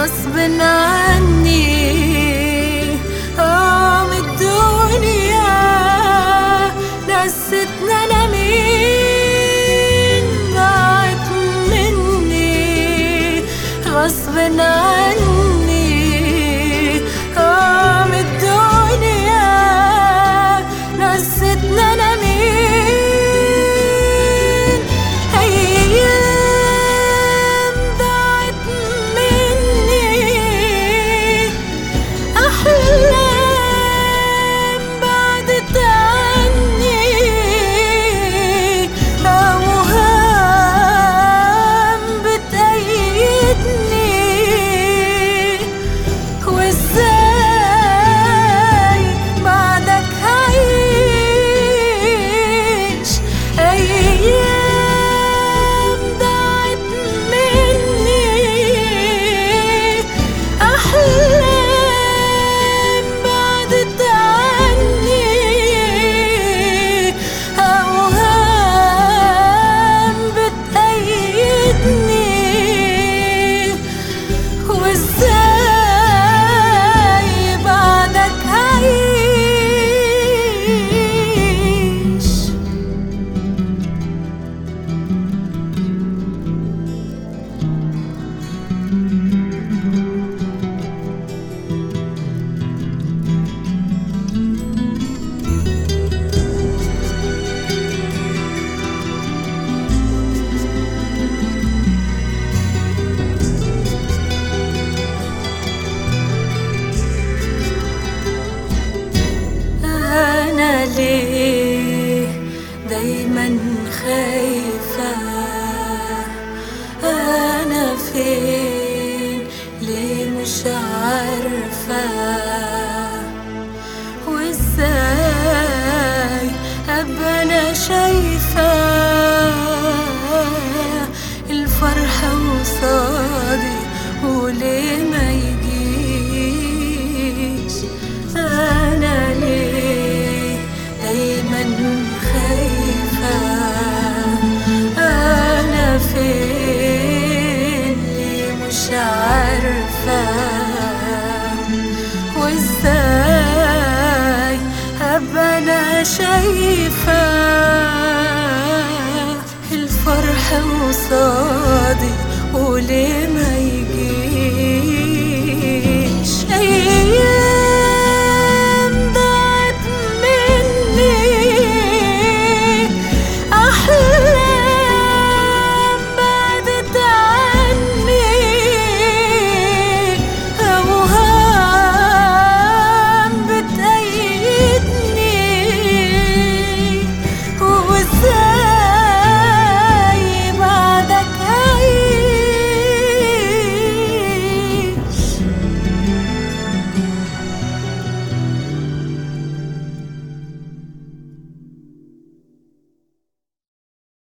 غصب عني اه من الدنيا نستنى انا مين ضاعت مني غصب عني اه من الدنيا نستنى انا مين ايام ضاعت مني أحلام بعدت عني أوهام بتأيدني وإزاي بعدك هعيش أيام ضاعت مني أحلام بعدت عني أوهام بتأيدني وإزاي بعدك هعيش أنا ليه دايما خايفة أنا فين ليه مش عارفة وإزاي أبقى أنا شايفة الفرحة وصادي وليه ما يجيش أنا ليه دايما خايفة أنا فين ليه مش عارفة وإزاي أبقى أنا شايفة الفرحة وصادي وليه ما